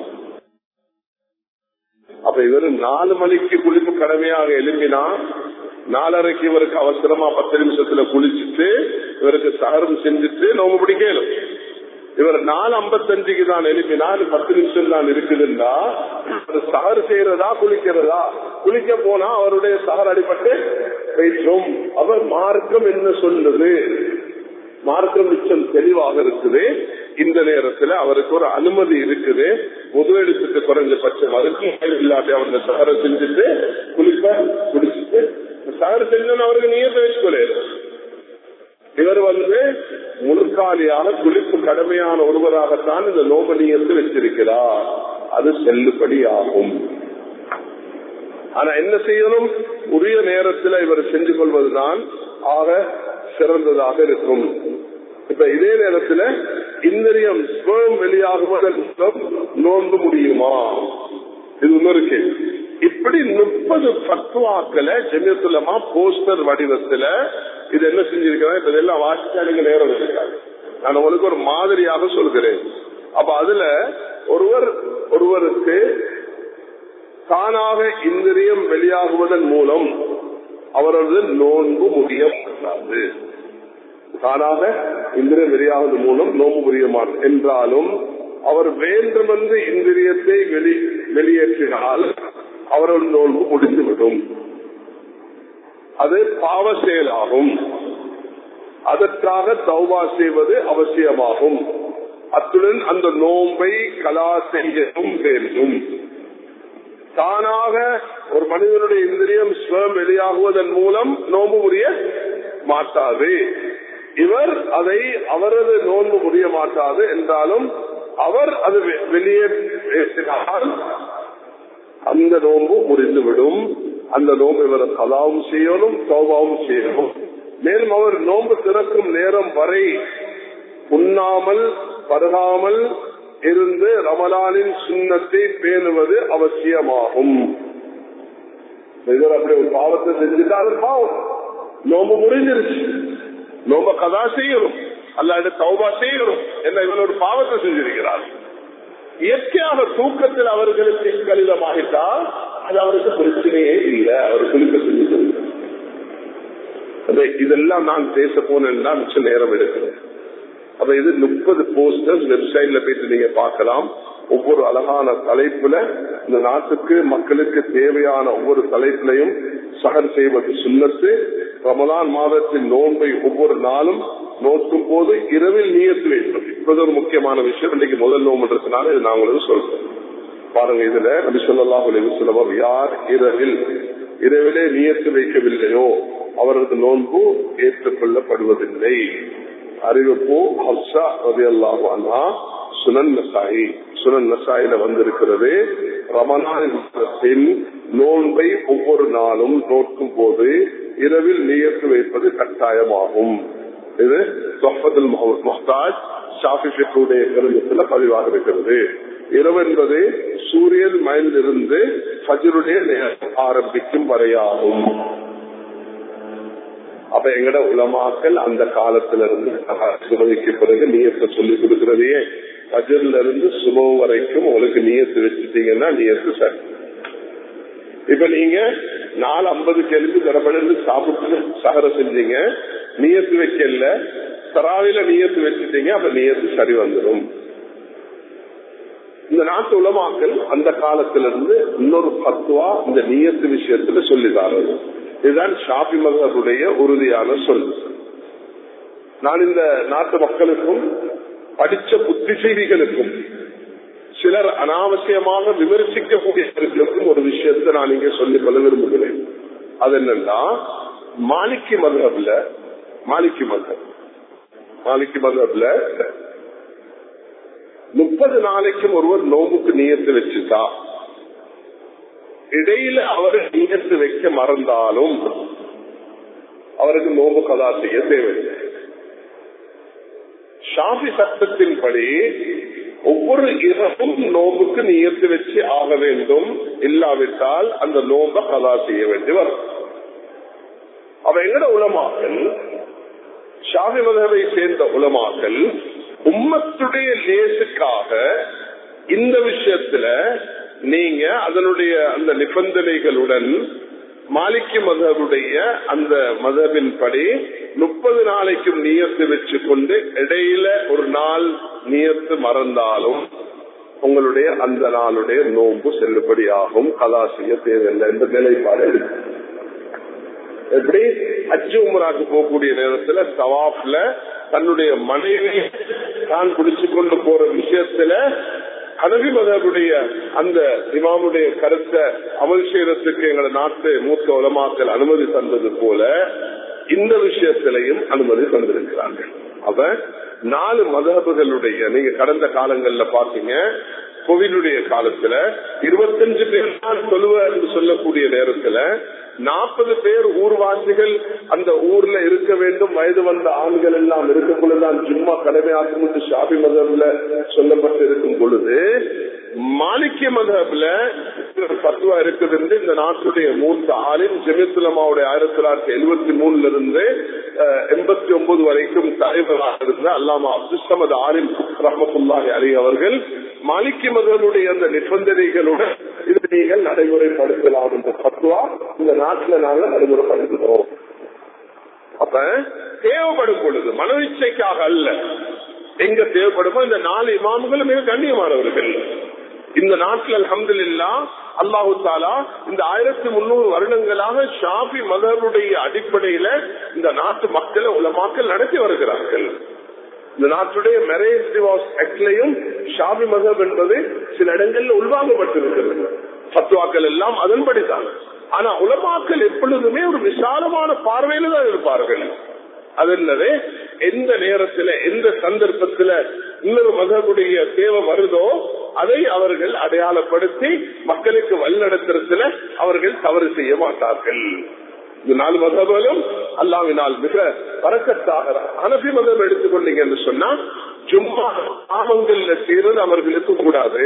அப்ப இவர் நாலு மணிக்கு குளிப்பு கடமையாக எழுப்பினா நாலரைக்கு இவருக்கு அவசரமா பத்து நிமிஷத்துல குளிச்சுட்டு இவருக்கு சகரம் செஞ்சுட்டு நோம்பு பிடிக்கணும் இவர் நாலு ஐம்பத்தஞ்சுக்கு தான் எழுப்பினால் பத்து நிமிஷம் தான் இருக்குதுன்னா சகர் செய்யறதா குளிக்கிறதா குளிக்க போனா அவருடைய சகர் அடிபட்டு வைக்கும் அவர் மார்க்கம் என்ன சொல்லுது மார்க்கம் நிச்சயம் தெளிவாக இருக்குது இந்த நேரத்துல அவருக்கு ஒரு அனுமதி இருக்குது முதலெடுத்துக்கு குறைஞ்சபட்சம் அதுக்கு இல்லாட்டி அவருடைய சகரை செஞ்சுட்டு குளிப்ப குடிச்சிட்டு சகர் செஞ்சோன்னு அவருக்கு நீயத்தை வச்சுக்கொள்ளு இவர் வந்து முழுக்காலியாக குளிப்பு கடமையான ஒருவராகத்தான் இந்த நோபனியத்தை வச்சிருக்கிறார் அது செல்லுபடி ஆகும் ஆனா என்ன செய்யணும் உரிய நேரத்தில் இவர் செஞ்சு கொள்வதுதான் ஆக சிறந்ததாக இருக்கும் இப்ப இதே நேரத்தில் இந்திரியம் ஸ்வம் வெளியாகுவதன் மூலம் நோன்பு முடியுமா இது இன்னொரு கேள்வி இப்படி முப்பது பத்துவாக்களை ஜெமியத்துலமா போஸ்டர் வடிவத்துல இது என்ன செஞ்சிருக்கிறேன் இப்ப இதெல்லாம் வாசிச்சா நீங்க நேரம் இருக்காது நான் உங்களுக்கு ஒரு மாதிரியாக சொல்கிறேன் அப்ப அதுல ஒருவர் ஒருவருக்கு தானாக இந்திரியம் வெளியாகுவதன் மூலம் அவரது நோன்பு முடிய மாட்டாது தானாக இந்திரியம் வெளியாகுவதன் மூலம் நோன்பு முடிய மாட்டார் என்றாலும் அவர் வேண்டுமென்று இந்திரியத்தை வெளி வெளியேற்றினால் அவரது நோன்பு முடிந்துவிடும் அது பாவ செயலாகும் அதற்காக தௌபா செய்வது அவசியமாகும் அத்துடன் அந்த நோன்பை கலா செய்யவும் வேண்டும் தானாக ஒரு மனிதனுடைய இந்திரியம் ஸ்வம் வெளியாகுவதன் மூலம் நோன்பு முடிய மாட்டாது இவர் அதை அவரது நோன்பு முடிய மாட்டாது என்றாலும் அவர் அது வெளியே பேசினால் அந்த நோன்பு முறிந்துவிடும் அந்த நோன்பு இவர் கலாவும் செய்யணும் சோபாவும் செய்யணும் மேலும் அவர் நோன்பு திறக்கும் நேரம் வரை உண்ணாமல் பருகாமல் இருந்து ரமலானின் சுண்ணத்தை பேணுவது அவசியமாகும் அப்படி ஒரு பாவத்தை செஞ்சுட்டாரு பாவம் நோம்பு முறிஞ்சிருச்சு நோம்ப கதா செய்யணும் அல்லாட தௌபா செய்யணும் என்ன இவன் ஒரு பாவத்தை செஞ்சிருக்கிறார் இயற்கையாக தூக்கத்தில் அவர்களுக்கு கலிதமாகிட்டா அது அவருக்கு பிரச்சனையே இல்லை அவர் குளிக்க செஞ்சு இதெல்லாம் நான் பேச போனேன்னா மிச்ச நேரம் எடுக்கிறேன் அப்ப இது முப்பது போஸ்டர்ஸ் வெப்சைட்ல போயிட்டு நீங்க பார்க்கலாம் ஒவ்வொரு அழகான தலைப்புல இந்த நாட்டுக்கு மக்களுக்கு தேவையான ஒவ்வொரு தலைப்பிலையும் சகர் செய்வது சுண்ணத்து ரமலான் மாதத்தின் நோன்பை ஒவ்வொரு நாளும் நோக்கும் போது இரவில் நீயத்து வேண்டும் இப்போது ஒரு முக்கியமான விஷயம் இன்னைக்கு முதல் நோம்புன்றதுனால இது நான் உங்களுக்கு சொல்றேன் பாருங்க இதுல நபி சொல்லலாம் சொல்லுவோம் யார் இரவில் இரவிலே நியத்து வைக்கவில்லையோ அவரது நோன்பு ஏற்றுக்கொள்ளப்படுவதில்லை அறிவிப்பு ஹப்சா ரவி அல்லாஹானா சுனன் நசாயி சுனன் நசாயில வந்திருக்கிறது ரமணானின் நோன்பை ஒவ்வொரு நாளும் நோக்கும் போது இரவில் நியத்து வைப்பது கட்டாயமாகும் இது சொஹபதுல் முஹ்தாஜ் ஷாஃபிஷுடைய கிரந்தத்துல பதிவாக இருக்கிறது இரவு என்பது சூரியன் மயிலிருந்து ஃபஜருடைய நேரம் ஆரம்பிக்கும் வரையாகும் அப்ப எங்கட உலமாக்கள் அந்த காலத்துல இருந்து சுமதிக்கு பிறகு நீயத்தை சொல்லி கொடுக்கிறதையே ஃபஜர்ல இருந்து சுபம் வரைக்கும் உங்களுக்கு நீயத்து வச்சுட்டீங்கன்னா நீயத்து சரி இப்ப நீங்க நாலு ஐம்பது கேள்வி தரப்பட்டு சாப்பிட்டு சகர செஞ்சீங்க நீயத்து வைக்கல தராவில நீயத்து வச்சுட்டீங்க அப்ப நீயத்து சரி வந்துடும் இந்த நாட்டு உலமாக்கள் அந்த காலத்திலிருந்து இன்னொரு பத்துவா இந்த நீயத்து விஷயத்துல சொல்லிதாரது இதுதான் ஷாபி மகருடைய உறுதியான சொல் நான் இந்த நாட்டு மக்களுக்கும் படிச்ச புத்திசெய்திகளுக்கும் சிலர் அனாவசியமாக விமர்சிக்கக்கூடியவர்களுக்கும் ஒரு விஷயத்தை நான் இங்கே சொல்லிக் கொள்ள விரும்புகிறேன் அது என்னன்னா மாலிக்கி மதப்ல மாலிக்கி மதப் மாலிக்கி மதப்ல முப்பது நாளைக்கும் ஒருவர் நோம்புக்கு நீயத்து வச்சுட்டா இடையில அவர் நீயத்து வைக்க மறந்தாலும் அவருக்கு நோம்பு கதா செய்ய தேவையில்லை ஷாஃபி சட்டத்தின்படி ஒவ்வொரு இரவும் நோம்புக்கு நீயத்து வச்சு ஆக வேண்டும் இல்லாவிட்டால் அந்த நோம்ப கதா செய்ய வேண்டி வரும் அவ எங்கட உலமாக்கள் ஷாஃபி மதவை சேர்ந்த உலமாக்கள் உம்மத்துடைய லேசுக்காக இந்த விஷயத்துல நீங்க அதனுடைய அந்த நிபந்தனைகளுடன் மாலிக்கு மதவுடைய அந்த மதபின் படி முப்பது நாளைக்கும் நியத்து வச்சு கொண்டு இடையில ஒரு நாள் நியத்து மறந்தாலும் உங்களுடைய அந்த நாளுடைய நோன்பு செல்லுபடியாகும் கலா செய்ய தேவையில்லை என்ற நிலைப்பாடு இருக்கு எப்படி அச்சு உமராக்கு போகக்கூடிய நேரத்துல சவாப்ல தன்னுடைய மனைவி தான் குடிச்சு கொண்டு போற விஷயத்துல ஹனவி மதகுடைய அந்த இமாமுடைய கருத்தை அமல் செய்யறதுக்கு எங்களை நாட்டு மூத்த உலமாக்கள் அனுமதி தந்தது போல இந்த விஷயத்திலையும் அனுமதி தந்திருக்கிறார்கள் அவ நாலு மதகுகளுடைய நீங்க கடந்த காலங்கள்ல பாத்தீங்க கோவிலுடைய காலத்துல இருபத்தஞ்சு பேர் தான் சொல்லுவ என்று சொல்லக்கூடிய நேரத்துல நாற்பது பேர் ஊர்வாசிகள் அந்த ஊர்ல இருக்க வேண்டும் வயது வந்த ஆண்கள் எல்லாம் இருக்கக்குள்ளதான் ஜும்மா கடமையாக்கும் என்று ஷாபி மதப்ல சொல்லப்பட்டு இருக்கும் பொழுது மாலிக்கிய மதப்ல பத்துவா இருக்குது இந்த நாட்டுடைய மூத்த ஆளின் ஜெமித்துலமாவுடைய ஆயிரத்தி தொள்ளாயிரத்தி எழுபத்தி மூணுல இருந்து எண்பத்தி ஒன்பது வரைக்கும் தலைவராக இருந்த அல்லாமா அப்துல் சமது ஆலிம் ரஹமத்துல்லாஹி அலி அவர்கள் மாலிக்கி மதனுடைய அந்த நிபந்தனைகளுடன் இது நீங்கள் நடைமுறைப்படுத்தலாம் என்ற பத்துவா இந்த நாட்டில் நாங்கள் நடைமுறைப்படுத்துகிறோம் அப்ப தேவைப்படும் பொழுது மன இச்சைக்காக அல்ல எங்க தேவைப்படுமோ இந்த நாலு இமாம்களும் மிக கண்ணியமானவர்கள் இந்த நாட்டில் அலமது இல்லா அல்லாஹு தாலா இந்த ஆயிரத்தி முன்னூறு வருடங்களாக ஷாபி மதருடைய அடிப்படையில இந்த நாட்டு மக்களை உலமாக்கள் நடத்தி வருகிறார்கள் இந்த நாட்டுடைய மேரேஜ் டிவோர்ஸ் ஆக்ட்லையும் ஷாபி மதம் என்பது சில இடங்கள்ல உள்வாங்கப்பட்டிருக்கிறது பத்துவாக்கள் எல்லாம் அதன்படிதான் ஆனா உலமாக்கள் எப்பொழுதுமே ஒரு விசாலமான பார்வையில தான் இருப்பார்கள் அது என்னது எந்த நேரத்துல எந்த சந்தர்ப்பத்துல இன்னொரு மதகுடைய தேவை வருதோ அதை அவர்கள் அடையாளப்படுத்தி மக்களுக்கு வழிநடத்துறதுல அவர்கள் தவறு செய்ய மாட்டார்கள் இந்த நாலு மதங்களும் அல்லாவினால் மிக வரக்கத்தாக அனபி மதம் எடுத்துக்கொண்டீங்க என்று சொன்னா ஜும்மா ஆமங்கள்ல செய்யறது அவர்களுக்கு கூடாது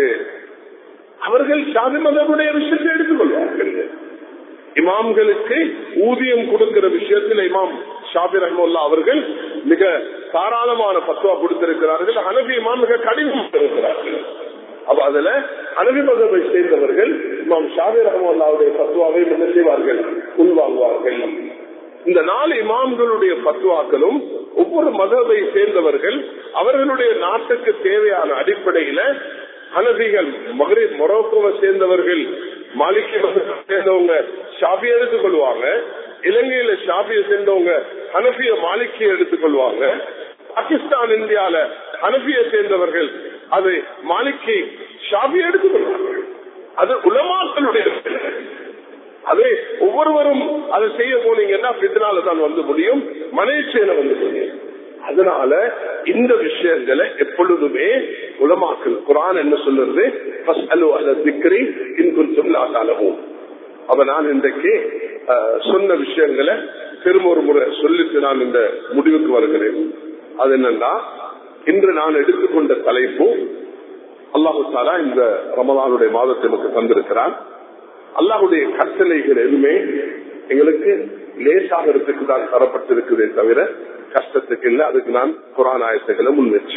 அவர்கள் சாதி மதமுடைய விஷயத்தை எடுத்துக்கொள்வார்கள் இமாம்களுக்கு ஊதியம் கொடுக்கிற விஷயத்தில் இமாம் ஷாபி ரஹமுல்லா அவர்கள் மிக தாராளமான பத்துவா கொடுத்திருக்கிறார்கள் அனபி இமாம் மிக கடினம் இருக்கிறார்கள் அப்ப அதுல அனபி மதத்தை சேர்ந்தவர்கள் இமாம் ஷாபி ரஹமுல்லாவுடைய பத்துவாவை என்ன செய்வார்கள் உள்வாங்குவார்கள் இந்த நாலு இமாம்களுடைய பத்துவாக்களும் ஒவ்வொரு மதத்தை சேர்ந்தவர்கள் அவர்களுடைய நாட்டுக்கு தேவையான அடிப்படையில அனபிகள் மகரிப் மொரோக்கோவை சேர்ந்தவர்கள் மாலிக்கி சேர்ந்தவங்க ஷாபி எடுத்துக் கொள்வாங்க இலங்கையில ஷாபிய சேர்ந்தவங்க ஹனபிய மாலிக்கிய எடுத்துக் கொள்வாங்க பாகிஸ்தான் இந்தியால ஹனபிய சேர்ந்தவர்கள் அது மாலிக்கி ஷாபிய எடுத்துக் கொள்வாங்க அது உலமாக்களுடைய அதே ஒவ்வொருவரும் அதை செய்ய போனீங்கன்னா பித்தனால தான் வந்து முடியும் மலேசியில வந்து முடியும் அதனால இந்த விஷயங்களை எப்பொழுதுமே உலமாக்கல் குரான் என்ன சொல்றது அப்ப நான் இன்றைக்கு சொன்ன விஷயங்களை திரும்ப ஒரு முறை சொல்லிட்டு நான் இந்த முடிவுக்கு வருகிறேன் அது என்னன்னா இன்று நான் எடுத்துக்கொண்ட தலைப்பு அல்லாஹு தாலா இந்த ரமதானுடைய மாதத்தை நமக்கு தந்திருக்கிறான் அல்லாஹுடைய கட்டளைகள் எதுவுமே எங்களுக்கு லேசாகிறதுக்கு தான் தரப்பட்டிருக்குதே தவிர கஷ்டத்துக்கு இல்லை அதுக்கு நான் குரான் ஆயத்துக்களை முன்வச்சு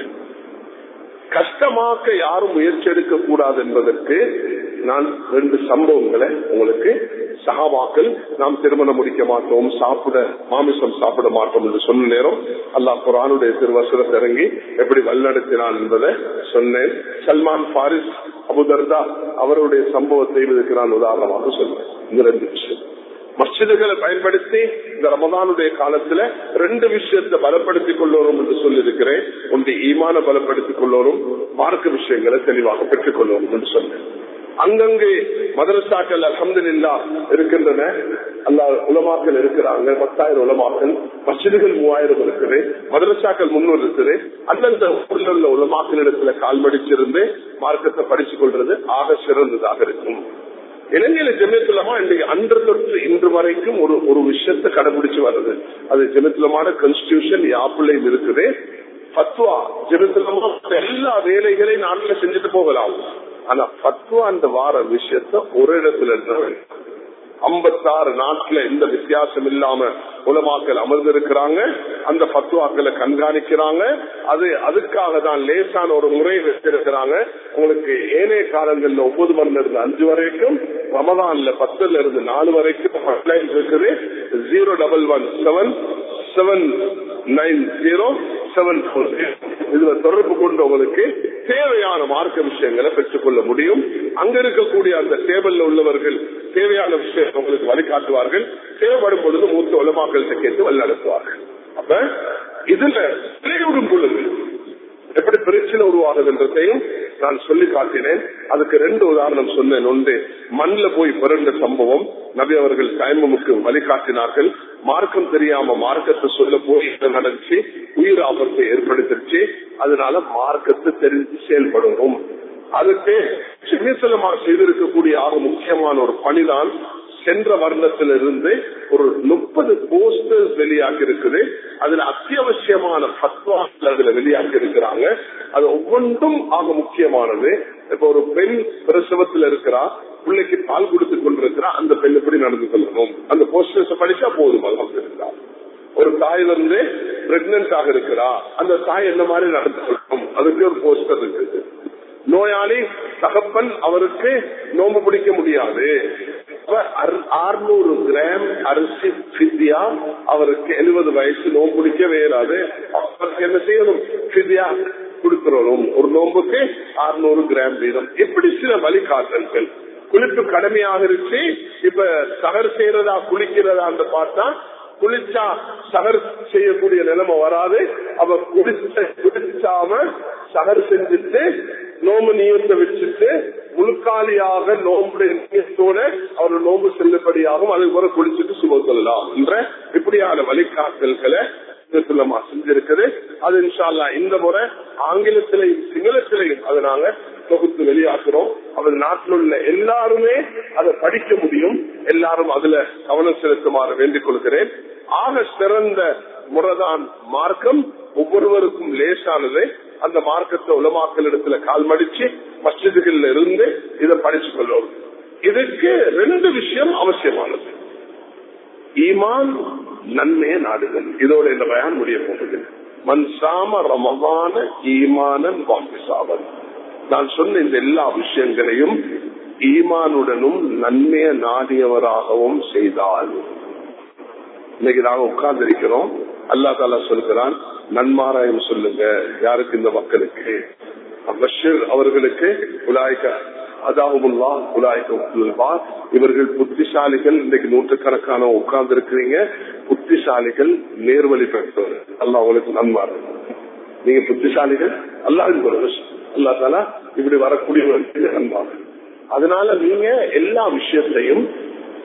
கஷ்டமாக்க யாரும் முயற்சி எடுக்க கூடாது என்பதற்கு நான் ரெண்டு சம்பவங்களை உங்களுக்கு சகாபாக்கள் நாம் திருமணம் முடிக்க மாட்டோம் சாப்பிட மாமிசம் சாப்பிட மாட்டோம் என்று சொன்ன நேரம் அல்லாஹ் குரானுடைய திருவசரத்தை இறங்கி எப்படி வழிநடத்தினான் என்பதை சொன்னேன் சல்மான் பாரிஸ் அபுதர்தா அவருடைய சம்பவத்தை இதுக்கு நான் உதாரணமாக சொன்னேன் இந்த ரெண்டு விஷயம் மஸ்ஜிதுகளை பயன்படுத்தி இந்த ரமதானுடைய காலத்துல ரெண்டு விஷயத்தை பலப்படுத்திக் கொள்ளோரும் என்று சொல்லியிருக்கிறேன் ஒன்று ஈமான பலப்படுத்திக் கொள்ளோரும் மார்க்க விஷயங்களை தெளிவாக பெற்றுக் கொள்ளோரும் என்று சொன்னேன் அங்கங்கே மதரசாக்கள் அலமதுல்லா இருக்கின்றன அல்லா உலமாக்கள் இருக்கிறாங்க பத்தாயிரம் உலமாக்கள் மசிதுகள் மூவாயிரம் இருக்குது மதரசாக்கள் முன்னூறு இருக்குது அந்தந்த ஊரில் உள்ள உலமாக்களிடத்துல கால் மடிச்சிருந்து மார்க்கத்தை படிச்சுக் கொள்றது ஆக சிறந்ததாக இருக்கும் இலங்கையில ஜெமியத்துலமா இன்றைக்கு அன்று தொற்று இன்று வரைக்கும் ஒரு ஒரு விஷயத்தை கடைபிடிச்சு வருது அது ஜெமியத்துலமான கான்ஸ்டியூஷன் யாப்புலையும் இருக்குது பத்வா ஜெமியத்துலமா எல்லா வேலைகளையும் நாட்டில் செஞ்சுட்டு போகலாம் ஆனா பத்வா அந்த வார விஷயத்த ஒரு இடத்துல இருந்தா ஐம்பத்தாறு நாட்டுல எந்த வித்தியாசம் இல்லாம உலமாக்கள் அமர்ந்திருக்கிறாங்க அந்த பத்துவாக்களை கண்காணிக்கிறாங்க அது அதுக்காக தான் லேசான ஒரு முறை வச்சிருக்கிறாங்க உங்களுக்கு ஏனைய காலங்கள்ல ஒன்பது மணில இருந்து அஞ்சு வரைக்கும் ரமதான்ல பத்துல இருந்து நாலு வரைக்கும் இருக்குது zero double one seven seven nine zero seven four இதுல தொடர்பு கொண்டவங்களுக்கு தேவையான மார்க்க விஷயங்களை பெற்றுக்கொள்ள முடியும் அங்க இருக்கக்கூடிய அந்த டேபிள்ல உள்ளவர்கள் தேவையான விஷயம் உங்களுக்கு வழிகாட்டுவார்கள் தேவைப்படும் பொழுது மூத்த உலமாக்கள்கிட்ட கேட்டு வழிநடத்துவார்கள் அப்ப இதுல விளைவிடும் பொழுது எப்படி பிரச்சனை உருவாகுதுன்றதையும் நான் சொல்லி காட்டினேன் அதுக்கு ரெண்டு உதாரணம் சொன்னேன் ஒன்று மண்ணில் போய் பிறந்த சம்பவம் நபி அவர்கள் டைமுக்கு வழிகாட்டினார்கள் மார்க்கம் தெரியாம மார்க்கத்தை சொல்ல போய் நடந்துச்சு உயிர் ஆபத்தை ஏற்படுத்திருச்சு அதனால மார்க்கத்தை தெரிஞ்சு செயல்படணும் அதுக்கு சின்னசலமா செய்திருக்கக்கூடிய ஆக முக்கியமான ஒரு பணிதான் சென்ற வருடத்திலிருந்து ஒரு முப்பது போஸ்டர்ஸ் வெளியாகி இருக்குது அதுல அத்தியாவசியமான பத்வாக்கள் அதுல வெளியாகி இருக்கிறாங்க அது ஒவ்வொன்றும் ஆக முக்கியமானது இப்ப ஒரு பெண் பிரசவத்தில் இருக்கிறா பிள்ளைக்கு பால் கொடுத்து கொண்டிருக்கிறா அந்த பெண் எப்படி நடந்து கொள்ளணும் அந்த போஸ்டர்ஸ் படிச்சா போதும் இருந்தா ஒரு தாய் வந்து பிரெக்னன்ட் ஆக இருக்கிறா அந்த தாய் என்ன மாதிரி நடந்து கொள்ளணும் அதுக்கு ஒரு போஸ்டர் இருக்குது நோயாளி தகப்பன் அவருக்கு நோம்பு பிடிக்க முடியாது அறுநூறு கிராம் அரிசி பிதியா அவருக்கு எழுபது வயசு நோம்பு பிடிக்க வேறாது அவருக்கு என்ன செய்யணும் பிதியா கொடுக்கிறோம் ஒரு நோம்புக்கு அறுநூறு கிராம் வீதம் இப்படி சில வழிகாட்டல்கள் குளிப்பு கடமையாக இருச்சு இப்ப சகர் செய்யறதா குளிக்கிறதா பார்த்தா குளிச்சா சகர் செய்யக்கூடிய நிலைமை வராது அவ குளிச்ச குளிச்சாம சகர் செஞ்சுட்டு நோம்பு நீயத்தை வச்சுட்டு முழுக்காலியாக நோம்புடைய நீயத்தோட அவர் நோம்பு செல்லுபடியாகும் அது கூட குளிச்சுட்டு சுகம் சொல்லலாம் என்ற இப்படியான வழிகாட்டல்களை சுல்லமா செஞ்சிருக்குது அது இன்ஷால்லா இந்த முறை ஆங்கிலத்திலையும் சிங்களத்திலையும் அதை நாங்க தொகுத்து வெளியாக்குறோம் அவர் நாட்டில் உள்ள எல்லாருமே அதை படிக்க முடியும் எல்லாரும் அதுல கவனம் செலுத்துமாறு வேண்டிக் கொள்கிறேன் ஆக சிறந்த முறைதான் மார்க்கம் ஒவ்வொருவருக்கும் லேசானது அந்த மார்க்கத்தை உலமாக்கல் இடத்துல கால் மடிச்சு மஸ்ஜிதுகள்ல இருந்து இதை படிச்சு கொள்ளும் இதுக்கு ரெண்டு விஷயம் அவசியமானது ஈமான் நன்மையை நாடுதல் இதோட இந்த பயான் முடிய போகுது மன்சாம ரமமான ஈமானன் வாபிசாவன் நான் சொன்ன இந்த எல்லா விஷயங்களையும் ஈமானுடனும் நன்மைய நாடியவராகவும் செய்தால் இன்னைக்கு நாங்க உட்கார்ந்து இருக்கிறோம் அல்லா தாலா சொல்கிறான் நன்மாராயம் சொல்லுங்க யாருக்கு இந்த மக்களுக்கு பஷீர் அவர்களுக்கு உலாய்க்க அதாவுல்லா உலாய்க்கா இவர்கள் புத்திசாலிகள் இன்னைக்கு நூற்றுக்கணக்கான உட்கார்ந்து இருக்கிறீங்க புத்திசாலிகள் நேர்வழி பெற்றவர் அல்லா உங்களுக்கு நன்மாறு நீங்க புத்திசாலிகள் அல்லாவின் ஒரு அல்லா தாலா இப்படி வரக்கூடியவர்களுக்கு நன்மாறு அதனால நீங்க எல்லா விஷயத்தையும்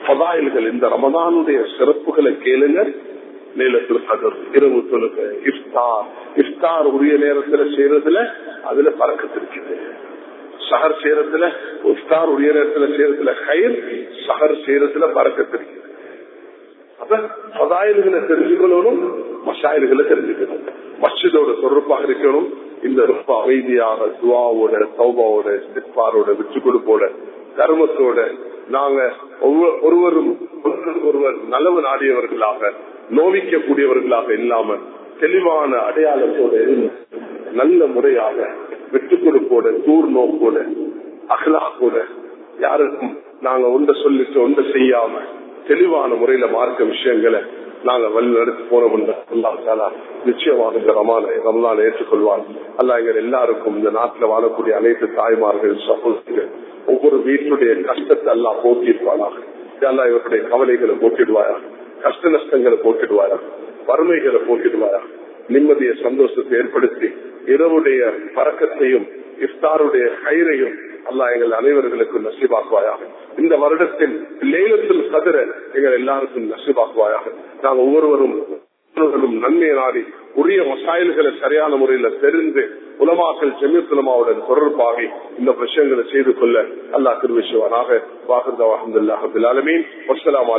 பதாயில்கள் இந்த ரமதானுடைய சிறப்புகளை கேளுங்க நீளத்தில் கதர் இரவு தொழுக இஃப்தார் இஃப்தார் உரிய நேரத்துல செய்யறதுல அதுல பறக்கத்திருக்குது சஹர் செய்யறதுல இஃப்தார் உரிய நேரத்துல செய்யறதுல கயிர் சஹர் செய்யறதுல பறக்கத்திருக்குது அப்ப பதாயில்களை தெரிஞ்சுக்கணும் மசாயில்களை தெரிஞ்சுக்கணும் மஸ்ஜிதோட தொடர்பாக இருக்கணும் இந்த ரொம்ப அமைதியாக துவாவோட சௌபாவோட சிற்பாரோட விட்டு கொடுப்போட தர்மத்தோட நாங்க ஒருவரும் ஒருவர் நலவு நாடியவர்களாக நோவிக்க கூடியவர்களாக இல்லாம தெளிவான அடையாளத்தோட இருந்து நல்ல முறையாக விட்டு கொடுப்போட தூர் நோக்கோட அகலாக்கோட யாருக்கும் நாங்க ஒன்றை சொல்லிட்டு ஒன்றை செய்யாம தெளிவான முறையில மார்க்க விஷயங்களை நாங்க வழி நடத்தி போனோம் நிச்சயமாக இந்த ரமான ரமலான் ஏற்றுக்கொள்வார் அல்ல எங்கள் எல்லாருக்கும் இந்த நாட்டில் வாழக்கூடிய அனைத்து தாய்மார்கள் சகோதரிகள் ஒவ்வொரு வீட்டுடைய கஷ்டத்தை எல்லாம் போக்கியிருப்பானாக அல்லா இவருடைய கவலைகளை போக்கிடுவாயா கஷ்ட நஷ்டங்களை போக்கிடுவாயா வறுமைகளை போக்கிடுவாயா நிம்மதிய சந்தோஷத்தை ஏற்படுத்தி இரவுடைய பறக்கத்தையும் இஃப்தாருடைய கயிறையும் அல்லா எங்கள் அனைவர்களுக்கும் நசிபாக்குவாயாக இந்த வருடத்தில் லேலத்தில் கதிர எங்கள் எல்லாருக்கும் நசிபாக்குவாயாக நாங்கள் ஒவ்வொருவரும் நன்மையை நாடி உரிய மசாயல்களை சரியான முறையில தெரிந்து உலமாக்கள் ஜெமியத்துலமாவுடன் தொடர்பாகி இந்த விஷயங்களை செய்து கொள்ள அல்லா திருவிசுவனாக வாகர்தா அஹமதுல்லாஹ் அபுல் ஆலமீன் வசலாம்